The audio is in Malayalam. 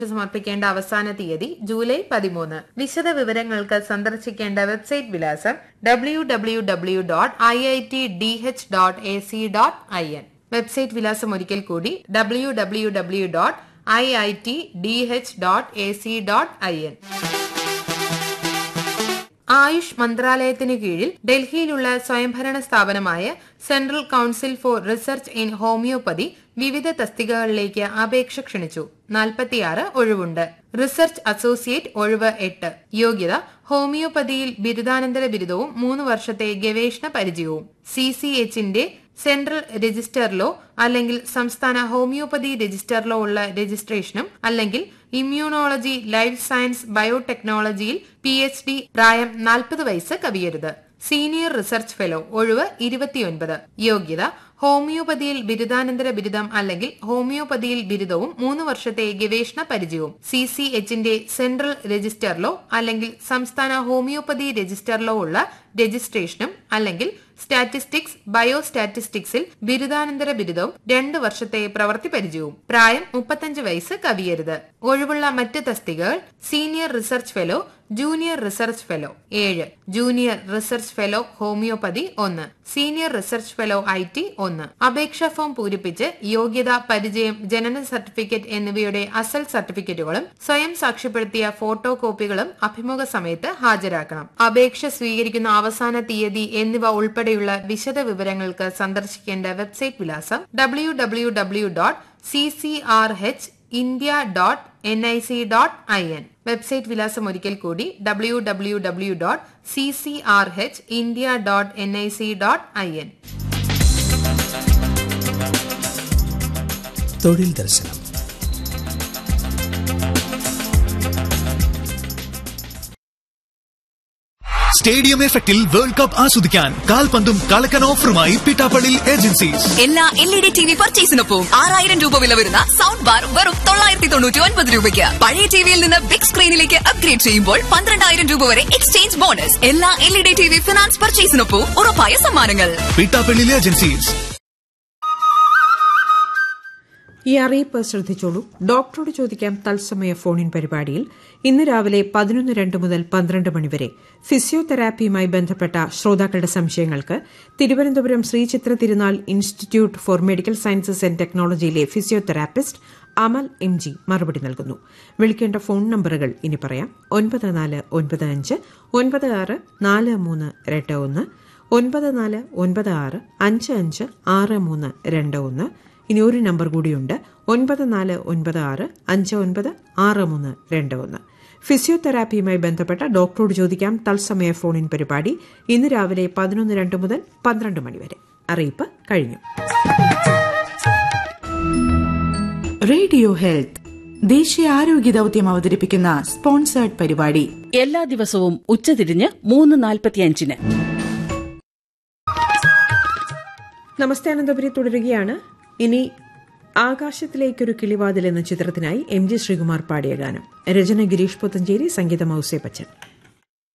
സമർപ്പിക്കേണ്ട അവസാന തീയതി ജൂലൈ പതിമൂന്ന് വിശദ വിവരങ്ങൾക്ക് സന്ദർശിക്കേണ്ട വെബ്സൈറ്റ് വിലാസം W W W dot I I T D H dot A C dot I N website വിലാസം ഒരിക്കൽ കൂടി W W W dot I I T D H dot A C dot I N Ayush മന്ത്രാലയത്തിന് കീഴിൽ ഡൽഹിയിലുള്ള സ്വയംഭരണ സ്ഥാപനമായ central council for research in homoeopathy വിവിധ തസ്തികകളിലേക്ക് അപേക്ഷ ക്ഷണിച്ചു നാൽപ്പത്തിയാറ് ഒഴിവുണ്ട് റിസർച്ച് അസോസിയേറ്റ് ഒഴിവ് എട്ട് യോഗ്യത ഹോമിയോപ്പതിയിൽ ബിരുദാനന്തര ബിരുദവും മൂന്ന് വർഷത്തെ ഗവേഷണ പരിചയവും സി സി എച്ചിന്റെ സെൻട്രൽ രജിസ്റ്ററിലോ അല്ലെങ്കിൽ സംസ്ഥാന ഹോമിയോപ്പതി രജിസ്റ്ററിലോ ഉള്ള രജിസ്ട്രേഷനും അല്ലെങ്കിൽ ഇമ്മ്യൂണോളജി ലൈഫ് സയൻസ് ബയോടെക്നോളജിയിൽ പി എച്ച് ഡി പ്രായം നാൽപ്പത് വയസ്സ് കവിയരുത് സീനിയർ റിസർച്ച് ഫെലോ ഒഴിവ് ഇരുപത്തിയൊൻപത് യോഗ്യത ഹോമിയോപ്പതിയിൽ ബിരുദാനന്തര ബിരുദം അല്ലെങ്കിൽ ഹോമിയോപ്പതിയിൽ ബിരുദവും മൂന്ന് വർഷത്തെ ഗവേഷണ പരിചയവും സി സി എച്ചിന്റെ സെൻട്രൽ രജിസ്റ്ററിലോ അല്ലെങ്കിൽ സംസ്ഥാന ഹോമിയോപ്പതി രജിസ്റ്ററിലോ ഉള്ള രജിസ്ട്രേഷനും അല്ലെങ്കിൽ സ്റ്റാറ്റിസ്റ്റിക്സ് ബയോ സ്റ്റാറ്റിസ്റ്റിക്സിൽ ബിരുദാനന്തര ബിരുദവും രണ്ട് വർഷത്തെ പ്രവൃത്തി പരിചയവും പ്രായം മുപ്പത്തഞ്ച് വയസ്സ് കവിയരുത് ഒഴിവുള്ള മറ്റ് തസ്തികകൾ senior research fellow junior research fellow ഏഴ് ജൂനിയർ റിസർച്ച് ഫെലോ ഹോമിയോപ്പതി ഒന്ന് senior research fellow I T ഒന്ന് അപേക്ഷാ ഫോം പൂരിപ്പിച്ച് യോഗ്യത പരിചയം ജനന സർട്ടിഫിക്കറ്റ് എന്നിവയുടെ അസൽ സർട്ടിഫിക്കറ്റുകളും സ്വയം സാക്ഷ്യപ്പെടുത്തിയ ഫോട്ടോ കോപ്പികളും അഭിമുഖ സമയത്ത് ഹാജരാക്കണം അപേക്ഷ സ്വീകരിക്കുന്ന അവസാന തീയതി എന്നിവ ഉൾപ്പെടെയുള്ള വിശദ വിവരങ്ങൾക്ക് സന്ദർശിക്കേണ്ട വെബ്സൈറ്റ് വിലാസം W W W dot C C R H India dot N I C dot I N website വിലാസം ഒരിക്കൽ കൂടി W W W dot C C R H India dot N I C dot I N തൊഴിൽ ദർശനം സ്റ്റേഡിയം എഫക്റ്റിൽ വേൾഡ് കപ്പ് ആസ്വദിക്കാൻ കാൽപന്തും കളക്കൻ ഓഫറുമായി പിട്ടാപ്പള്ളി ഏജൻസീസ് എല്ലാ L E D T V പർച്ചേസിനൊപ്പം ആറായിരം രൂപ വില വരുന്ന സൗണ്ട് ബാർ വെറും തൊള്ളായിരത്തി തൊണ്ണൂറ്റി ഒൻപത് രൂപയ്ക്ക് പഴയ ടിവിയിൽ നിന്ന് ബിഗ് സ്ക്രീനിലേക്ക് അപ്ഗ്രേഡ് ചെയ്യുമ്പോൾ പന്ത്രണ്ടായിരം രൂപ വരെ എക്സ്ചേഞ്ച് ബോണസ് എല്ലാ L E D T V finance പർച്ചേസിനൊപ്പം ഉറപ്പായ സമ്മാനങ്ങൾ പിട്ടാപ്പള്ളി ഏജൻസീസ് ഈ അറിയിപ്പ് ശ്രദ്ധിച്ചോളൂ ഡോക്ടറോട് ചോദിക്കാം തത്സമയ ഫോണിൻ പരിപാടിയിൽ ഇന്ന് രാവിലെ പതിനൊന്ന് രണ്ട് മുതൽ പന്ത്രണ്ട് മണിവരെ ഫിസിയോതെറാപ്പിയുമായി ബന്ധപ്പെട്ട ശ്രോതാക്കളുടെ സംശയങ്ങൾക്ക് Thiruvananthapuram Sree Chitra Thirunal institute for medical sciences and ടെക്നോളജിയിലെ ഫിസിയോതെറാപ്പിസ്റ്റ് അമൽ എം ജി മറുപടി നൽകുന്നു വിളിക്കേണ്ട ഫോൺ നമ്പറുകൾ ഇനി പറയാം ഒൻപത് നാല് ഒൻപത് അഞ്ച് ഒൻപത് ആറ് നാല് മൂന്ന് രണ്ട് ഒന്ന് ഒൻപത് നാല് ഒൻപത് ആറ് അഞ്ച് അഞ്ച് ആറ് മൂന്ന് രണ്ട് ഒന്ന് ഇനി ഒരു നമ്പർ കൂടിയുണ്ട് ഒൻപത് നാല് ഒൻപത് ആറ് അഞ്ച് ഒൻപത് ആറ് മൂന്ന് രണ്ട് ഒന്ന് ഫിസിയോതെറാപ്പിയുമായി ബന്ധപ്പെട്ട ഡോക്ടറോട് ചോദിക്കാം തത്സമയ ഫോണിൻ പരിപാടി ഇന്ന് രാവിലെ പതിനൊന്ന് രണ്ട് മുതൽ പന്ത്രണ്ട് മണിവരെ അറിയിപ്പ് കഴിഞ്ഞു റേഡിയോ ഹെൽത്ത് ദേശീയ ആരോഗ്യ ദൌത്യം അവതരിപ്പിക്കുന്ന സ്പോൺസേർഡ് പരിപാടി എല്ലാ ദിവസവും ഉച്ചതിരിഞ്ഞ് മൂന്ന് നാൽപ്പത്തിയഞ്ചിന് നമസ്തേ അനന്തപുരി തുടരുകയാണ് ഇനി ആകാശത്തിലേക്കൊരു കിളിവാതിൽ എന്ന ചിത്രത്തിനായി എം ജി ശ്രീകുമാർ പാടിയ ഗാനം രചന ഗിരീഷ് പുത്തഞ്ചേരി സംഗീതം ഔസേ ബച്ചൻ